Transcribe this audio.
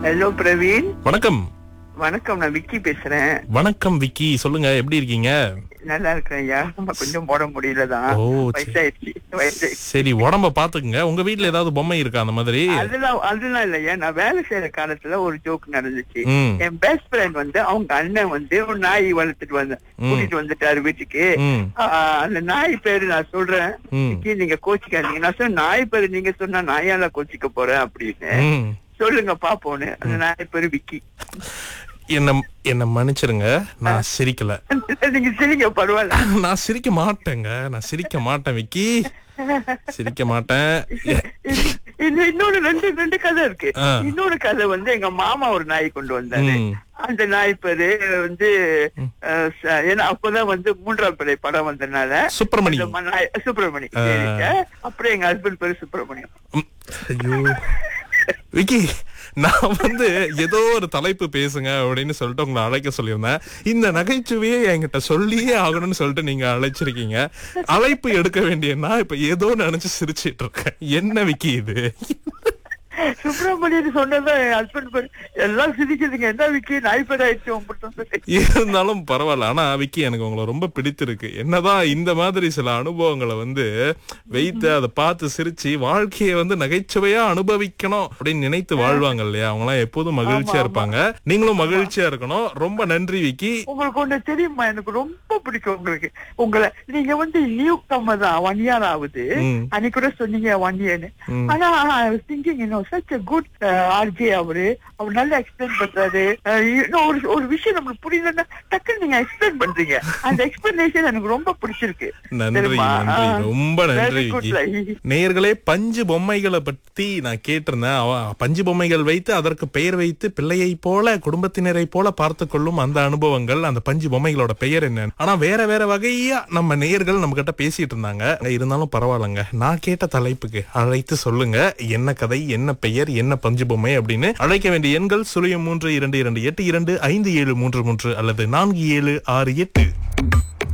Hello Praveen வணக்கம் வணக்கம் நான் விக்கி பேசுறேன் வணக்கம் விக்கி சொல்லுங்க எப்படி இருக்கீங்க நல்லா இருக்கிறேன் ஐயா நம்ம கொஞ்சம் போட முடியலதான் ஓ, சரி. வயசாயிடுச்சு வயசாயிடுச்சு சரி உடம்ப பாத்துக்குங்க உங்க வீட்ல ஏதாவது பொம்மை இருக்கா அந்த மாதிரி அதெல்லாம் அதெல்லாம் இல்லையா நான் வேலை செய்யற காலத்துல ஒரு ஜோக் நடந்துச்சு ம் என் பெஸ்ட் ஃப்ரெண்ட் வந்து அவங்க அண்ணன் வந்து ஒரு நாய் வளர்த்துட்டு வந்த கூட்டிட்டு வந்துட்டாரு வீட்டுக்கு ம் ஆஹ் அந்த நாய் பேரு நான் சொல்றேன் ம் விக்கி, நீங்க கோச்சிக்காதீங்க நான் சொன்ன நாய் பேரு நீங்க சொன்னா நாயால கோச்சிக்க போறேன் அப்படின்னு ம் சொல்லுங்க பாப்போன்னு அந்த நாய் பேரு விக்கி என்ன என்ன மன்னிச்சிருங்க நான் சிரிக்கல நீங்க சரிங்க பரவாயில்ல நான் சிரிக்க மாட்டேங்க நான் சிரிக்க மாட்டேன் விக்கி சிரிக்க மாட்டேன் இது இன்னொரு ரெண்டு ரெண்டு கதை இருக்கு ஆ. இன்னொரு கதை வந்து எங்க மாமா ஒரு நாய் கொண்டு வந்தாரு ம். அந்த நாய் பேரு வந்து அஹ், ச- ஏன்னா அப்பதான் வந்து மூன்றாம் பிள்ளை படம் வந்ததுனால சுப்பிரமணி அந்த ம- நாய் சுப்பிரமணி சரிங்க. அப்புறம் எங்க ஹஸ்பண்ட் பேரு சுப்பிரமணியம் ம். ஐயோ விக்கி நான் வந்து ஏதோ ஒரு தலைப்பு பேசுங்க அப்படின்னு சொல்லிட்டு உங்களை அழைக்க சொல்லியிருந்தேன் இந்த நகைச்சுவையே என்கிட்ட சொல்லியே ஆகணும்னு சொல்லிட்டு நீங்க அழைச்சிருக்கீங்க அழைப்பு எடுக்க வேண்டிய நான் இப்ப ஏதோ நினைச்சு சிரிச்சிட்டு இருக்கேன் என்ன விக்கி இது சுப்பிரமணியன் சொன்னதான் என் ஹஸ்பண்ட் பேரு எல்லாம் சிரிக்குதுங்க என்ன விக்கி நாய் பேர் ஆயிடுச்சு உங்களுக்கு இருந்தாலும் பரவாயில்ல ஆனா விக்கி எனக்கு உங்களை ரொம்ப பிடித்திருக்கு என்னதான் இந்த மாதிரி சில அனுபவங்களை வந்து வைத்து அதை பார்த்து சிரிச்சு வாழ்க்கையை வந்து நகைச்சுவையா அனுபவிக்கணும் அப்படின்னு நினைத்து வாழ்வாங்க இல்லையா அவங்க எல்லாம் எப்போதும் மகிழ்ச்சியா இருப்பாங்க நீங்களும் மகிழ்ச்சியா இருக்கணும் ரொம்ப நன்றி விக்கி உங்களுக்கு ஒண்ணு தெரியுமா எனக்கு ரொம்ப பிடிக்கும் உங்களுக்கு உங்களை நீங்க வந்து நியூ கம்மர் தான் ஒன் இயர் ஆகுது ம். அன்னைக்கு கூட சொன்னீங்க ஒன் இயர்னு ம். ஆனா திங்கிங் இன்னும் சச் குட் ஆர்ஜே அவரு அவர் நல்லா எக்ஸ்பிளைன் பண்றாரு அஹ், இன்னும் ஒரு ஒரு விஷயம் நம்மளுக்கு புரியலன்னா டக்குன்னு நீங்க எக்ஸ்பிளைன் பண்றீங்க அந்த எக்ஸ்பிளனேஷன் எனக்கு ரொம்ப பிடிச்சிருக்கு நன்றி தெரியுமா? நன்றி ஆ, ரொம்ப நன்றி very good விக்கி line. நேயர்களே பஞ்சு பொம்மைகளை பத்தி நான் கேட்டிருந்தேன் அவ- பஞ்சு பொம்மைகள் வைத்து அதற்கு பெயர் வைத்து பிள்ளையை போல குடும்பத்தினரை போல பார்த்து கொள்ளும் அந்த அனுபவங்கள் அந்த பஞ்சு பொம்மைகளோட பெயர் என்ன ஆனா வேற வேற வகையா நம்ம நேயர்கள் நம்ம கிட்ட பேசிட்டு இருந்தாங்க இருந்தாலும் பரவாயில்லைங்க நான் கேட்ட தலைப்புக்கு அழைத்து சொல்லுங்க என்ன கதை என்ன பெயர் என்ன பஞ்சு பொம்மை அப்படின்னு அழைக்க வேண்டிய எண்கள் சுழியம் மூன்று இரண்டு இரண்டு எட்டு இரண்டு ஐந்து ஏழு மூன்று மூன்று அல்லது நான்கு ஏழு ஆறு எட்டு